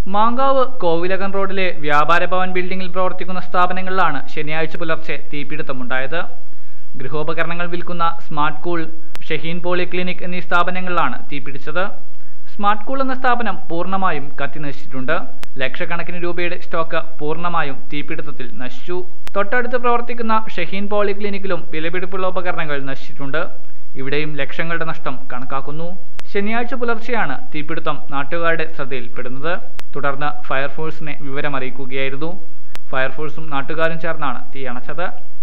മാങ്കാവ് കോവിലകം റോഡിലെ വ്യാപാര ഭവൻ ബിൽഡിംഗിൽ പ്രവർത്തിക്കുന്ന സ്ഥാപനങ്ങളിലാണ് ശനിയാഴ്ച പുലർച്ചെ തീപിടുത്തമുണ്ടായത് ഗൃഹോപകരണങ്ങൾ വിൽക്കുന്ന സ്മാർട്ട് കൂൾ ഷഹീൻ പോളിക്ലിനിക് എന്നീ സ്ഥാപനങ്ങളിലാണ് തീപിടിച്ചത് സ്മാർട്ട് കൂൾ എന്ന സ്ഥാപനം പൂർണ്ണമായും കത്തിനശിച്ചിട്ടുണ്ട് ലക്ഷക്കണക്കിന് രൂപയുടെ സ്റ്റോക്ക് പൂർണ്ണമായും തീപിടുത്തത്തിൽ നശിച്ചു തൊട്ടടുത്ത് പ്രവർത്തിക്കുന്ന ഷഹീൻ പോളിക്ലിനിക്കിലും വിലപിടിപ്പുള്ള ഉപകരണങ്ങൾ നശിച്ചിട്ടുണ്ട് ഇവിടെയും ലക്ഷങ്ങളുടെ നഷ്ടം കണക്കാക്കുന്നു ശനിയാഴ്ച പുലർച്ചെയാണ് തീപിടുത്തം നാട്ടുകാരുടെ ശ്രദ്ധയിൽപ്പെടുന്നത് തുടർന്ന് ഫയർഫോഴ്സിനെ വിവരമറിയിക്കുകയായിരുന്നു ഫയർഫോഴ്സും നാട്ടുകാരും ചേർന്നാണ് തീ അണച്ചത്